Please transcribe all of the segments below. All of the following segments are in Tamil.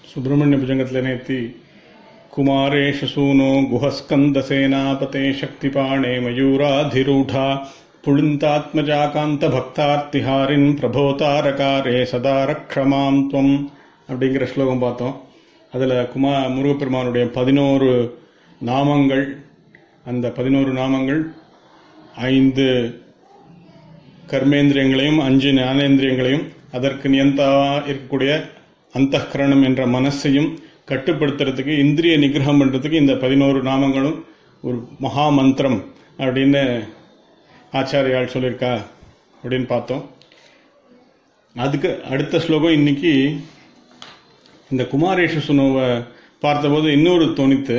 ಸುಬ್ರಹ್ಮಣ್ಯ ಭುಜಂಗತ್ಲೆ ನೇತಿ ಕುಮಾರೇಶ ಸೂನೋ ಗುಹಸ್ಕಂದಸೇನಾಪತೆ ಶಕ್ತಿಪಾಣೆ ಮಯೂರಾಧಿರೂಢ புழுந்தாத்மஜாகாந்த பக்தார்த்திஹாரின் பிரபோதாரகாரே சதா ரக்ஷமாம் துவம் அப்படிங்கிற ஸ்லோகம் பார்த்தோம் அதில் குமா முருகப்பெருமானுடைய பதினோரு நாமங்கள் அந்த பதினோரு நாமங்கள் ஐந்து கர்மேந்திரியங்களையும் அஞ்சு ஞானேந்திரியங்களையும் அதற்கு நியந்தாவா இருக்கக்கூடிய அந்தఃகரணம் என்ற மனசையும் கட்டுப்படுத்துறதுக்கு இந்திரிய நிகிரகம் பண்ணுறதுக்கு இந்த பதினோரு நாமங்களும் ஒரு மகா மந்திரம் அப்படின்னு ஆச்சாரியால் சொல்லியிருக்கா அப்படின்னு பார்த்தோம் அதுக்கு அடுத்த ஸ்லோகம் இன்னைக்கு இந்த குமாரேஷ சுனோவை பார்த்தபோது இன்னொரு தோணித்து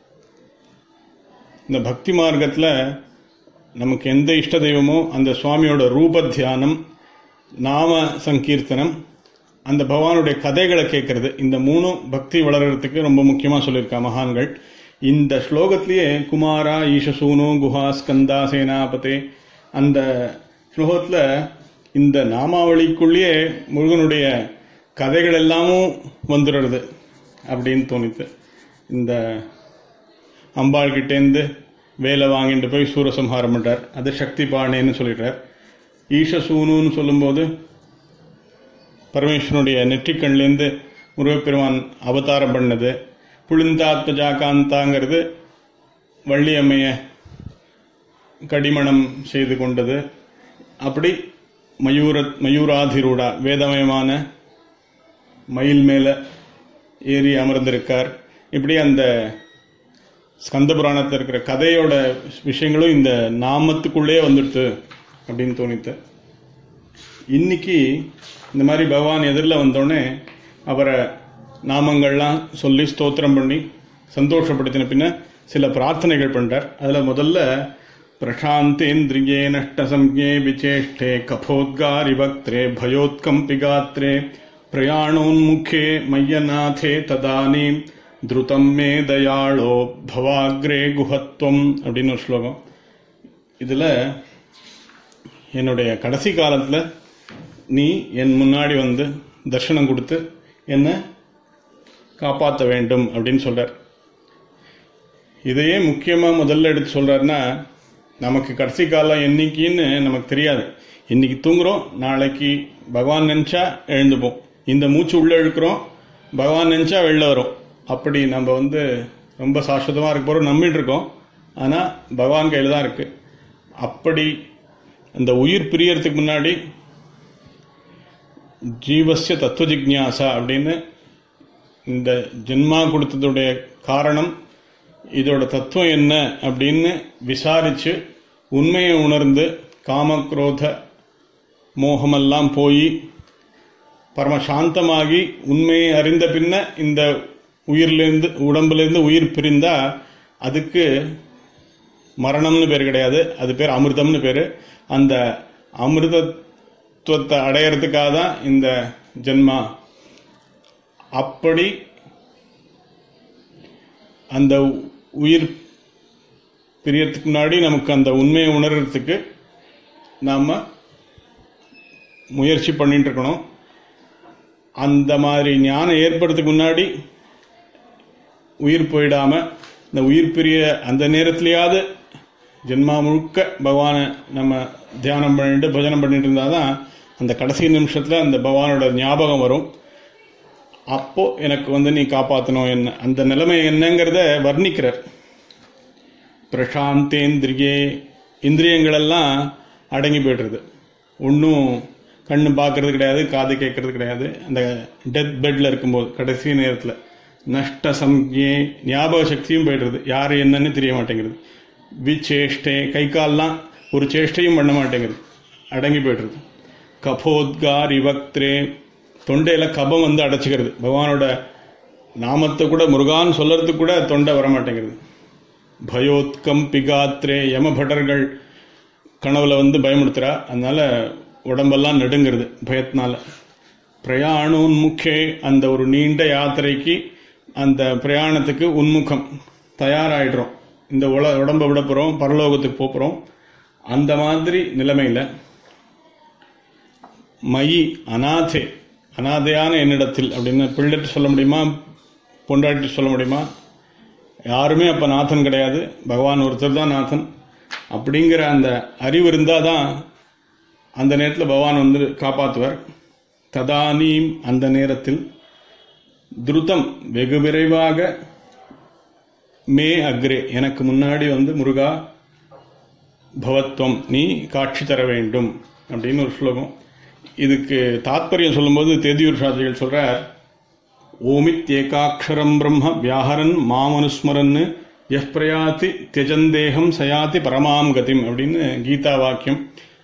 இந்த பக்தி மார்க்கத்தில் நமக்கு எந்த இஷ்ட தெய்வமோ அந்த சுவாமியோட ரூப தியானம் நாம சங்கீர்த்தனம் அந்த பகவானுடைய கதைகளை கேட்கறது இந்த மூணும் பக்தி வளர்கிறதுக்கு ரொம்ப முக்கியமாக சொல்லியிருக்கா மகான்கள் இந்த ஸ்லோகத்திலேயே குமாரா ஈஷசூனு குஹா ஸ்கந்தா சேனாபதே அந்த ஸ்லோகத்தில் இந்த நாமாவளிக்குள்ளேயே முருகனுடைய கதைகள் எல்லாமும் வந்துடுறது அப்படின்னு தோணித்து இந்த அம்பாள் கிட்டேருந்து வேலை வாங்கிட்டு போய் சூரசம்ஹாரம் பண்ணுறார் அது சக்தி பாணேன்னு சொல்லிடுறார் ஈஷசூனுன்னு சொல்லும்போது பரமேஸ்வரனுடைய நெற்றிக்கண்லேருந்து முருகப்பெருமான் அவதாரம் பண்ணது புளிந்தாத்மஜாகாந்தாங்கிறது வள்ளியம்மைய கடிமணம் செய்து கொண்டது அப்படி மயூர மயூராதிரூடா வேதமயமான மயில் மேலே ஏறி அமர்ந்திருக்கார் இப்படி அந்த ஸ்கந்த புராணத்தில் இருக்கிற கதையோட விஷயங்களும் இந்த நாமத்துக்குள்ளே வந்துடுது அப்படின்னு தோணித்து இன்னைக்கு இந்த மாதிரி பகவான் எதிரில் வந்தோடனே அவரை நாமங்கள்லாம் சொல்லி ஸ்தோத்திரம் பண்ணி சந்தோஷப்படுத்தின பின்ன சில பிரார்த்தனைகள் பண்ணுறார் அதில் முதல்ல பிரசாந்தேந்திரியே நஷ்டசம்யே விசேஷ்டே கபோத்காரி பக்திரே பயோத்கம்பி காத்ரே பிரயாணோன்முகே மையநாதே ததானீம் திருதம் மே தயாளோ பவாக்ரே குஹத்வம் அப்படின்னு ஒரு ஸ்லோகம் இதில் என்னுடைய கடைசி காலத்தில் நீ என் முன்னாடி வந்து தர்ஷனம் கொடுத்து என்னை காப்பாற்ற வேண்டும் அப்படின்னு சொல்கிறார் இதையே முக்கியமாக முதல்ல எடுத்து சொல்கிறாருன்னா நமக்கு கடைசி காலம் என்னைக்குன்னு நமக்கு தெரியாது இன்னைக்கு தூங்குறோம் நாளைக்கு பகவான் நினச்சா எழுந்துப்போம் இந்த மூச்சு உள்ளே இழுக்கிறோம் பகவான் நினச்சா வெளில வரும் அப்படி நம்ம வந்து ரொம்ப சாஸ்வதமாக இருக்க போகிறோம் நம்பிட்டு இருக்கோம் ஆனால் பகவான் கையில் தான் இருக்குது அப்படி அந்த உயிர் பிரியறதுக்கு முன்னாடி ஜீவசிய தத்துவ ஜிக்ஞாசா அப்படின்னு இந்த ஜென்மா கொடுத்ததுடைய காரணம் இதோட தத்துவம் என்ன அப்படின்னு விசாரித்து உண்மையை உணர்ந்து காமக்ரோத மோகமெல்லாம் போய் பரமசாந்தமாகி உண்மையை அறிந்த பின்ன இந்த உயிர்லேருந்து உடம்புலேருந்து உயிர் பிரிந்தா அதுக்கு மரணம்னு பேர் கிடையாது அது பேர் அமிர்தம்னு பேர் அந்த அமிர்தத்துவத்தை அடையிறதுக்காக தான் இந்த ஜென்மா அப்படி அந்த உயிர் பிரியறதுக்கு முன்னாடி நமக்கு அந்த உண்மையை உணர்றதுக்கு நாம் முயற்சி பண்ணிட்டு இருக்கணும் அந்த மாதிரி ஞானம் ஏற்படுறதுக்கு முன்னாடி உயிர் போயிடாமல் இந்த உயிர் பிரிய அந்த நேரத்துலையாவது ஜென்மா முழுக்க பகவானை நம்ம தியானம் பண்ணிட்டு பஜனம் பண்ணிட்டு இருந்தால் தான் அந்த கடைசி நிமிஷத்தில் அந்த பகவானோட ஞாபகம் வரும் அப்போ எனக்கு வந்து நீ காப்பாற்றணும் என்ன அந்த நிலைமை என்னங்கிறத வர்ணிக்கிறார் பிரசாந்தேந்திரியே இந்திரியங்களெல்லாம் அடங்கி போய்டுறது ஒன்றும் கண்ணு பார்க்கறது கிடையாது காது கேட்கறது கிடையாது அந்த டெத் பெட்டில் இருக்கும்போது கடைசி நேரத்தில் நஷ்ட சம்யே ஞாபக சக்தியும் போய்டுறது யார் என்னன்னு தெரிய மாட்டேங்கிறது விச்சேஷ்டே கை கால்லாம் ஒரு சேஷ்டையும் பண்ண மாட்டேங்குது அடங்கி போய்டுறது கபோத்கார் இவக்திரே தொண்டையில் கபம் வந்து அடைச்சிக்கிறது பகவானோட நாமத்தை கூட முருகான் சொல்கிறதுக்கு கூட தொண்டை வரமாட்டேங்கிறது பயோத்கம் பிகாத்ரே யமபட்டர்கள் கனவுல வந்து பயமுடுத்துறா அதனால உடம்பெல்லாம் நடுங்கிறது பயத்தினால பிரயாணோன்முக்கே அந்த ஒரு நீண்ட யாத்திரைக்கு அந்த பிரயாணத்துக்கு உன்முகம் தயாராகிடுறோம் இந்த உல உடம்பை விட போகிறோம் பரலோகத்துக்கு போகிறோம் அந்த மாதிரி நிலைமையில் மயி அநாதே அனாதையான என்னிடத்தில் அப்படின்னு பிள்ளைட்டு சொல்ல முடியுமா பொண்டாட்டி சொல்ல முடியுமா யாருமே அப்போ நாதன் கிடையாது பகவான் ஒருத்தர் தான் நாதன் அப்படிங்கிற அந்த அறிவு இருந்தால் தான் அந்த நேரத்தில் பகவான் வந்து காப்பாற்றுவார் ததானீம் அந்த நேரத்தில் துருதம் வெகு விரைவாக மே அக்ரே எனக்கு முன்னாடி வந்து முருகா பவத்வம் நீ காட்சி தர வேண்டும் அப்படின்னு ஒரு ஸ்லோகம் இதுக்கு தாத்பரியம் சொல்லும்போது தேதியூர் சாஸ்திரிகள் சொல்றார் ஓமித் ஏகாட்சரம் பிரம்ம வியாஹரன் மாமனுஸ்மரன் எஃப் பிரயாதி தியஜந்தேகம் சயாதி பரமாம் கதிம் அப்படின்னு கீதா வாக்கியம்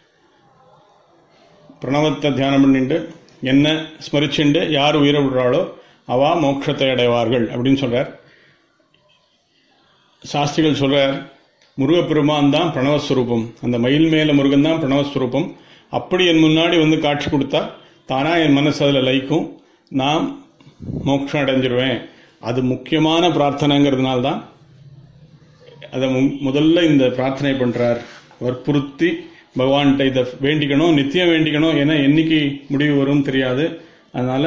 பிரணவத்தை தியானம் பண்ணிட்டு என்ன ஸ்மரிச்சுண்டு யார் உயிரை விடுறாளோ அவா மோட்சத்தை அடைவார்கள் அப்படின்னு சொல்றார் சாஸ்திரிகள் சொல்றார் முருகப்பெருமான் தான் பிரணவஸ்வரூபம் அந்த மயில் மேல முருகன் தான் பிரணவஸ்வரூபம் அப்படி என் முன்னாடி வந்து காட்சி கொடுத்தா தானா என் மனசு அதில் லயிக்கும் நான் மோட்சம் அடைஞ்சிருவேன் அது முக்கியமான பிரார்த்தனைங்கிறதுனால தான் அதை மு- முதல்ல இந்த பிரார்த்தனை பண்றார் வற்புறுத்தி பகவான்கிட்ட இதை வேண்டிக்கணும் நித்தியம் வேண்டிக்கணும் ஏன்னா என்னைக்கு முடிவு வரும்னு தெரியாது அதனால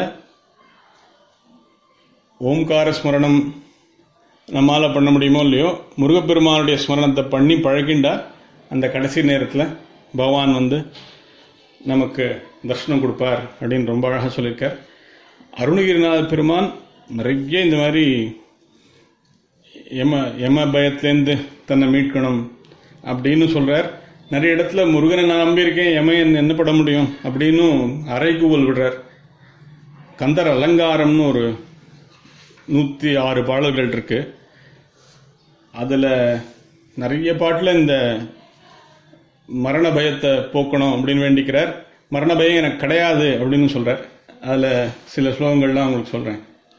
ஓம்கார ஸ்மரணம் நம்மால பண்ண முடியுமோ இல்லையோ முருகப்பெருமானுடைய ஸ்மரணத்தை பண்ணி பழகிண்டா அந்த கடைசி நேரத்தில் பகவான் வந்து நமக்கு தர்ஷனம் கொடுப்பார் அப்படின்னு ரொம்ப அழகாக சொல்லியிருக்கார் அருணகிரிநாத பெருமான் நிறைய இந்த மாதிரி எம எம பயத்திலேருந்து தன்னை மீட்கணும் அப்படின்னு சொல்றார் நிறைய இடத்துல முருகனை நான் நம்பியிருக்கேன் எமையன் என்ன பட முடியும் அப்படின்னு அரைக்கூவல் விடுறார் கந்தர் அலங்காரம்னு ஒரு நூற்றி ஆறு பாடல்கள் இருக்கு அதில் நிறைய பாட்டில் இந்த மரண பயத்தை போக்கணும் அப்படின்னு வேண்டிக்கிறார் மரண பயம் எனக்கு கிடையாது அப்படின்னு சொல்றார் அதில் சில ஸ்லோகங்கள்லாம் உங்களுக்கு சொல்கிறேன்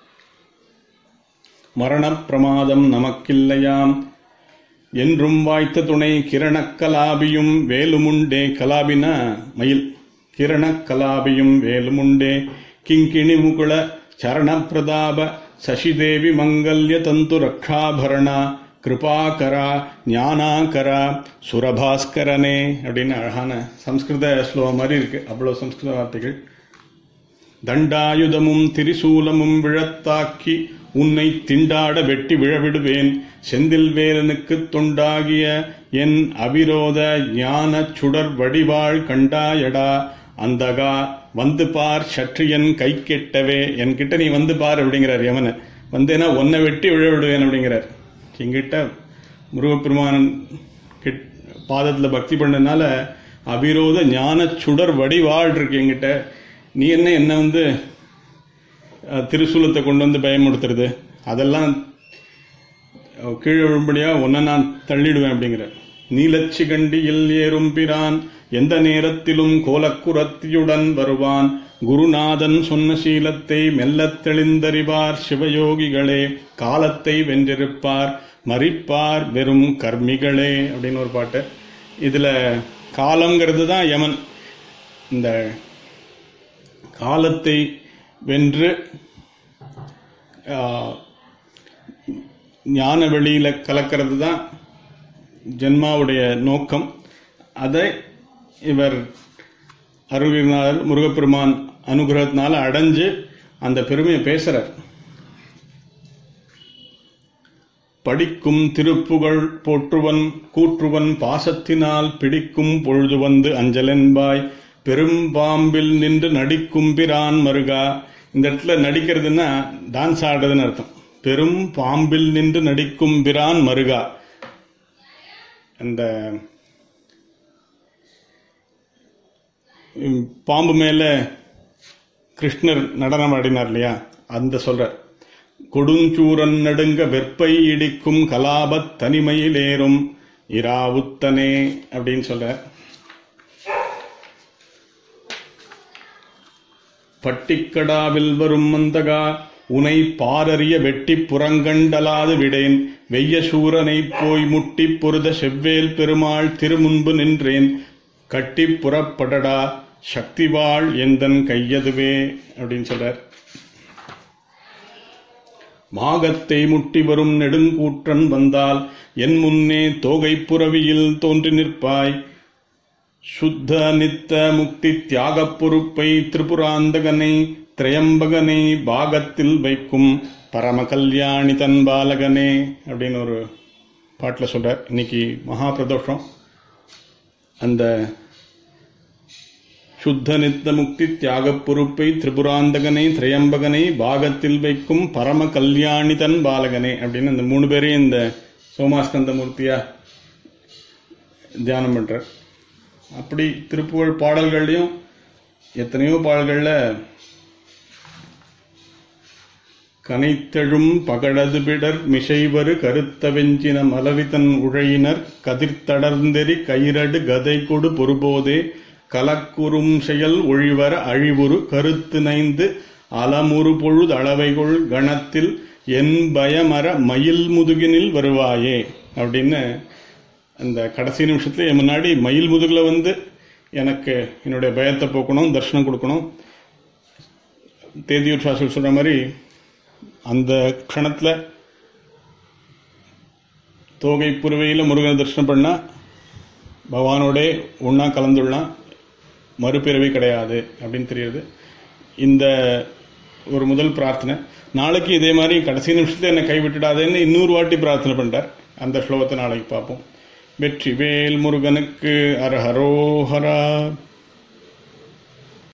மரணப் பிரமாதம் நமக்கில்லையாம் என்றும் வாய்த்த துணை கிரணக் கலாபியும் வேலுமுண்டே கலாபினா மயில் கிரணக் கலாபியும் வேலுமுண்டே கிங்கிணி முகுள சரண பிரதாப சசிதேவி மங்கல்ய தந்து ரக்ஷாபரணா கிருபாகரா ஞானாகரா சுரபாஸ்கரனே அப்படின்னு அழகான சம்ஸ்கிருத ஸ்லோகம் மாதிரி இருக்கு அவ்வளோ சம்ஸ்கிருத வார்த்தைகள் தண்டாயுதமும் திரிசூலமும் விழத்தாக்கி உன்னை திண்டாட வெட்டி விழவிடுவேன் செந்தில் வேலனுக்கு தொண்டாகிய என் அவிரோத ஞான சுடர் வடிவாள் கண்டாயடா அந்தகா வந்து பார் சற்றியன் கை கெட்டவே என்கிட்ட நீ வந்து பார் அப்படிங்கிறார் யமனை வந்தேன்னா உன்னை வெட்டி விழ விடுவேன் அப்படிங்கிறார் என்கிட்ட முருகப்பெருமானன் கிட் பாதத்தில் பக்தி பண்ணனால அபிரோத ஞான சுடர் வடிவாள் இருக்கு என்கிட்ட நீ என்ன என்ன வந்து அஹ், திருசூலத்தை கொண்டு வந்து பயமுடுத்துறது அதெல்லாம் அஹ், கீழே விழும்படியா உன்னை நான் தள்ளிடுவேன் அப்படிங்கிற நீலச்சி கண்டியில் ஏறும் பிரான் எந்த நேரத்திலும் கோலக்குரத்தியுடன் வருவான் குருநாதன் சொன்ன சீலத்தை மெல்லத் தெளிந்தறிவார் சிவயோகிகளே காலத்தை வென்றிருப்பார் மறிப்பார் வெறும் கர்மிகளே அப்படின்னு ஒரு பாட்டு இதுல காலம்ங்கிறது தான் யமன் இந்த காலத்தை வென்று ஆ, ஞான வெளியில கலக்கிறது தான் ஜென்மாவுடைய நோக்கம் அதை இவர் அருகினார் முருகப்பெருமான் அனுகிரகத்தினால அடைஞ்சு அந்த பெருமையை பேசுறார் படிக்கும் திருப்புகழ் போற்றுவன் கூற்றுவன் பாசத்தினால் பிடிக்கும் பொழுது வந்து அஞ்சலென்பாய் பெரும் பாம்பில் நின்று நடிக்கும் பிரான் மருகா இந்த இடத்துல நடிக்கிறதுன்னா டான்ஸ் ஆடுறதுன்னு அர்த்தம் பெரும் பாம்பில் நின்று நடிக்கும் பிரான் மருகா அந்த ம், பாம்பு மேல கிருஷ்ணர் நடனம் ஆடினார் இல்லையா அந்த சொல்றார் கொடுஞ்சூரன் நடுங்க வெப்பை இடிக்கும் கலாபத் தனிமையிலேறும் இராவுத்தனே அப்படின்னு சொல்றார் பட்டிக்கடாவில் வரும் மந்தகா உனை பாரறிய வெட்டி புறங்கண்டலாது விடேன் வெய்ய சூரனைப் போய் முட்டி பொருத செவ்வேல் பெருமாள் திருமுன்பு நின்றேன் கட்டி புறப்படடா சக்திவாள் எந்தன் கையதுவே அப்படின்னு சொல்றார் மாகத்தை முட்டி வரும் நெடுங்கூற்றன் வந்தால் என் முன்னே தோகை புறவியில் தோன்றி நிற்பாய் சுத்த நித்த முக்தி தியாகப் பொறுப்பை திரிபுராந்தகனை திரையம்பகனை பாகத்தில் வைக்கும் பரம கல்யாணி தன் பாலகனே அப்படின்னு ஒரு பாட்டில் சொல்றார் இன்னைக்கு மகா பிரதோஷம் அந்த சுத்த நித்த முக்தி தியாகப் பொறுப்பை திரிபுராந்தகனை திரையம்பகனை பாகத்தில் வைக்கும் பரம கல்யாணி தன் பாலகனே அப்படின்னு அந்த மூணு பேரையும் இந்த சோமாஸ்கந்த மூர்த்தியா தியானம் பண்றார் அப்படி திருப்புகழ் பாடல்கள்லையும் எத்தனையோ பாடல்களில் கனைத்தெழும் பகடது பிடர் மிசைவரு கருத்த வெஞ்சின மலவிதன் உழையினர் கதிர்த்தடர்ந்தெறி கயிரடு கதை கொடு பொறுபோதே கலக்குறும் செயல் ஒழிவர அழிவுறு கருத்து நைந்து அலமுறு பொழுது அளவைகொள் கணத்தில் என் பயமர மயில் முதுகினில் வருவாயே அப்படின்னு அந்த கடைசி நிமிஷத்துல என் முன்னாடி மயில் முதுகுல வந்து எனக்கு என்னுடைய பயத்தை போக்கணும் தர்ஷனம் கொடுக்கணும் தேதியூர் சாஸ்திரி சொல்ற மாதிரி அந்த க்ஷணத்துல தோகை புருவையில் முருகனை தரிசனம் பண்ணா பகவானோட ஒன்றா கலந்துள்ளலாம் மறுபிறவி கிடையாது அப்படின்னு தெரியுது இந்த ஒரு முதல் பிரார்த்தனை நாளைக்கு இதே மாதிரி கடைசி நிமிஷத்துல என்னை கைவிட்டுடாதேன்னு இன்னொரு வாட்டி பிரார்த்தனை பண்ணிட்டார் அந்த ஸ்லோகத்தை நாளைக்கு பார்ப்போம் வெற்றி வேல் முருகனுக்கு அரஹரோஹரா